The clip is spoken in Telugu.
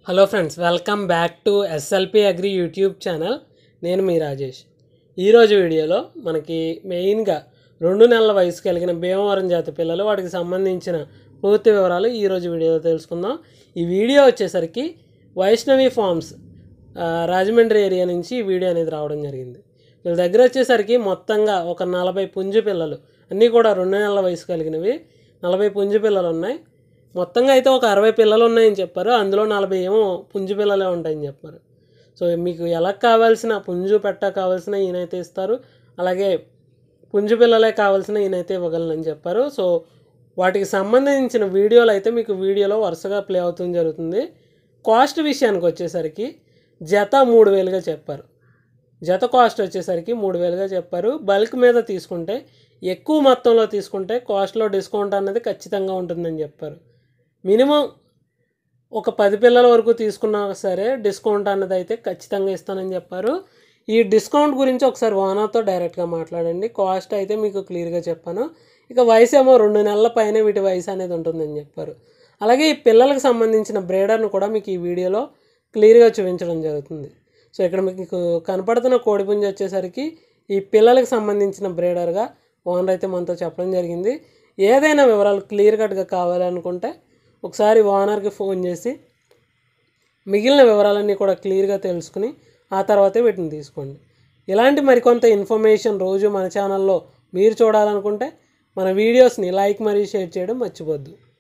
hello friends welcome back to SLP agri YouTube channel నేను మీ రాజేష్ ఈరోజు వీడియోలో మనకి మెయిన్గా రెండు నెలల వయసు కలిగిన భీమవరం జాతి పిల్లలు వాటికి సంబంధించిన పూర్తి వివరాలు ఈరోజు వీడియోలో తెలుసుకుందాం ఈ వీడియో వచ్చేసరికి వైష్ణవి ఫార్మ్స్ ఆ, రాజమండ్రి ఏరియా నుంచి ఈ వీడియో అనేది రావడం జరిగింది వీళ్ళ దగ్గర వచ్చేసరికి మొత్తంగా ఒక నలభై పుంజు పిల్లలు అన్నీ కూడా రెండు నెలల వయసు కలిగినవి నలభై పుంజు పిల్లలు ఉన్నాయి మొత్తంగా అయితే ఒక అరవై పిల్లలు ఉన్నాయని చెప్పారు అందులో నలభై ఏమో పుంజు పిల్లలే ఉంటాయని చెప్పారు సో మీకు ఎలా కావాల్సిన పుంజు పెట్ట కావాల్సిన ఈయనైతే ఇస్తారు అలాగే పుంజు పిల్లలే కావాల్సిన ఈయనైతే ఇవ్వగలనని చెప్పారు సో వాటికి సంబంధించిన వీడియోలు అయితే మీకు వీడియోలో వరుసగా ప్లే అవుతుంది జరుగుతుంది కాస్ట్ విషయానికి వచ్చేసరికి జత మూడు వేలుగా చెప్పారు జత కాస్ట్ వచ్చేసరికి మూడు వేలుగా చెప్పారు బల్క్ మీద తీసుకుంటే ఎక్కువ మొత్తంలో తీసుకుంటే కాస్ట్లో డిస్కౌంట్ అన్నది ఖచ్చితంగా ఉంటుందని చెప్పారు మినిమం ఒక పది పిల్లల వరకు తీసుకున్నా సరే డిస్కౌంట్ అన్నది అయితే ఖచ్చితంగా ఇస్తానని చెప్పారు ఈ డిస్కౌంట్ గురించి ఒకసారి ఓనర్తో డైరెక్ట్గా మాట్లాడండి కాస్ట్ అయితే మీకు క్లియర్గా చెప్పాను ఇక వయసు ఏమో రెండు నెలల పైన వీటి వయసు అనేది ఉంటుందని చెప్పారు అలాగే ఈ పిల్లలకు సంబంధించిన బ్రేడర్ను కూడా మీకు ఈ వీడియోలో క్లియర్గా చూపించడం జరుగుతుంది సో ఇక్కడ మీకు కనపడుతున్న కోడిపుంజి వచ్చేసరికి ఈ పిల్లలకు సంబంధించిన బ్రేడర్గా ఓనర్ అయితే మనతో చెప్పడం జరిగింది ఏదైనా వివరాలు క్లియర్ కట్గా కావాలనుకుంటే ఒకసారి ఓనర్కి ఫోన్ చేసి మిగిలిన వివరాలన్నీ కూడా క్లియర్గా తెలుసుకుని ఆ తర్వాతే వీటిని తీసుకోండి ఇలాంటి మరికొంత ఇన్ఫర్మేషన్ రోజు మన ఛానల్లో మీరు చూడాలనుకుంటే మన వీడియోస్ని లైక్ మరియు షేర్ చేయడం మర్చిపోద్దు